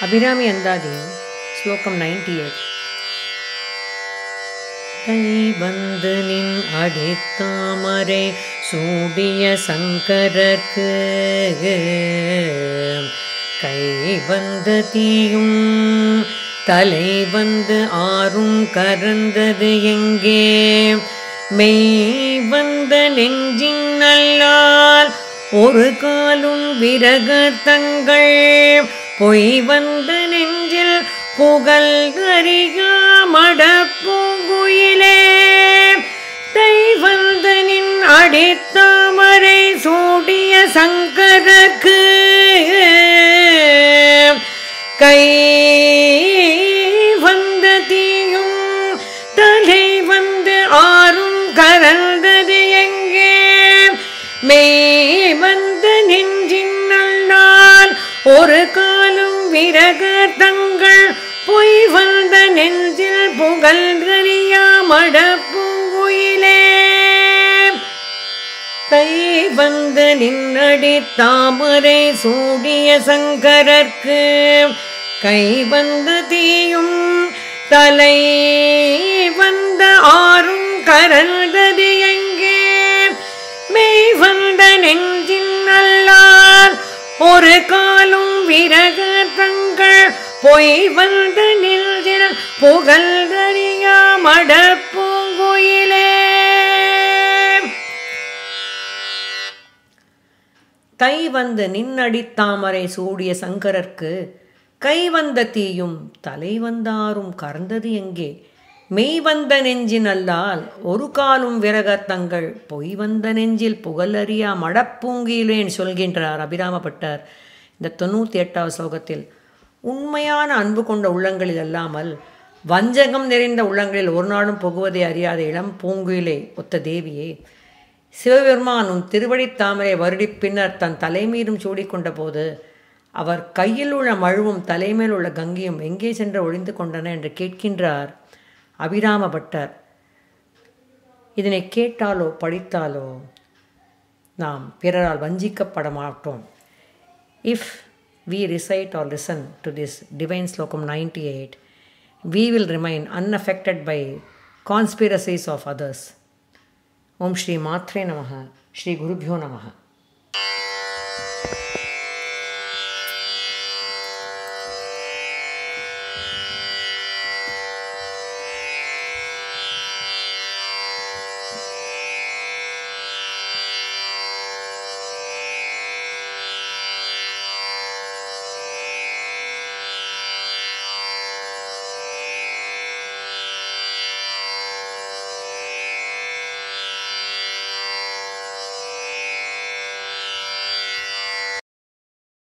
அபிராமி அந்தாதி ஸ்லோகம் ninety eight கை வந்து நின் அடித்தாமரை சூடிய சங்கரர்க்கு கை வந்த தீயும் தலை வந்து ஆறும் கறந்தது எங்கே மெய் வந்த நெஞ்சின் நல்லால் ஒரு காலும் விரக தங்கள் பொய் வந்த நெஞ்சில் புகழ் அறியாமடப்பூங்குயிலே தை வந்த நின் அடித்தாமரை சூடிய சங்கரக்கு கை வந்த தீயும் தலை வந்து ஆறும் கரந்தது எங்கே மெய் வந்த நெஞ்சின் நல்லால் ஒரு காலம் விரக தங்கள் பொய் வந்த நெஞ்சில் புகழ்கறியாமடப்பூங்குயிலே கை வந்து நின்னடி தாமரை சூடிய சங்கரர்க்கு கை வந்து தீயும் தலை வந்த ஆறும் கரந்தது எங்கே மெய் வந்த நெஞ்சின் நல்லால் ஒரு காலும் விரக தங்கள் பொய் வந்த நெஞ்சில் புகழ்தறியா மடப்பூங்குயிலே கை வந்த நின்னடித்தாமரை சூடிய சங்கரர்க்கு கை வந்த தீயும் தலை வந்தாரும் கறந்தது எங்கே மெய் வந்த நெஞ்சின் அல்லால் ஒரு காலும் விரகத்தங்கள் பொய் வந்த நெஞ்சில் புகழறியா மடப்பூங்கிலேன் சொல்கின்றார் அபிராமப்பட்டார் இந்த தொண்ணூற்றி எட்டாவது ஸ்லோகத்தில் உண்மையான அன்பு கொண்ட உள்ளங்களில் அல்லாமல் வஞ்சகம் நிறைந்த உள்ளங்களில் ஒரு நாளும் புகுவதை அறியாத இளம் பூங்குயிலே ஒத்த தேவியே சிவபெருமான் உன் திருவடித் தாமரை வருடி பின்னர் தன் தலைமீதும் சூடிக்கொண்ட போது அவர் கையில் உள்ள மழுவும் தலைமேல் உள்ள கங்கையும் எங்கே சென்று ஒளிந்து கொண்டன என்று கேட்கின்றார் அபிராம பட்டர் இதனை கேட்டாலோ படித்தாலோ நாம் பிறரால் வஞ்சிக்கப்பட மாட்டோம் if we recite or listen to this divine ஸ்லோகம் ninety eight we will remain unaffected by conspiracies of others. Om Shri Matre Namaha, Shri Gurubhyo Namaha.